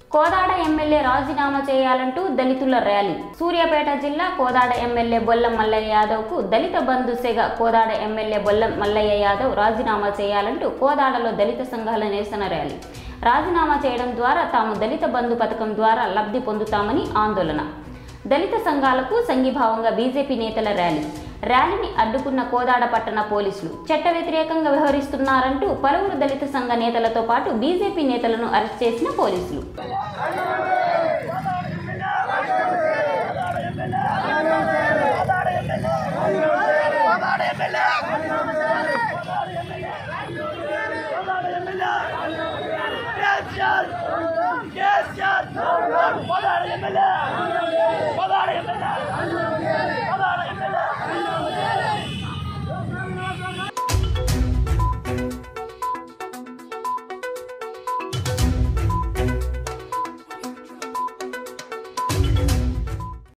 Kodad MLA రాజీనామా చేయాలంటూ దళితుల ర్యాలీ సూర్యాపేట జిల్లా కోదాడ ఎమ్మెల్యే బొల్లం మల్లయ్య యాదవ్కు దళిత బంధు సెగ కోదాడ ఎమ్మెల్యే బొల్లం మల్లయ్య యాదవ్ రాజీనామా చేయాలంటూ కోదాడలో దళిత సంఘాల నిరసన ర్యాలీ రాజీనామా చేయడం ద్వారా తాము దళిత బంధు పథకం ద్వారా లబ్ధి పొందుతామని ఆందోళన దళిత సంఘాలకు సంఘీభావంగా బీజేపీ నేతల ర్యాలీ ర్యాలీని అడ్డుకున్న కోదాడ పట్టణ పోలీసులు చట్ట వ్యతిరేకంగా వ్యవహరిస్తున్నారంటూ పలువురు దళిత సంఘ నేతలతో పాటు బీజేపీ నేతలను అరెస్ట్ చేసిన పోలీసులు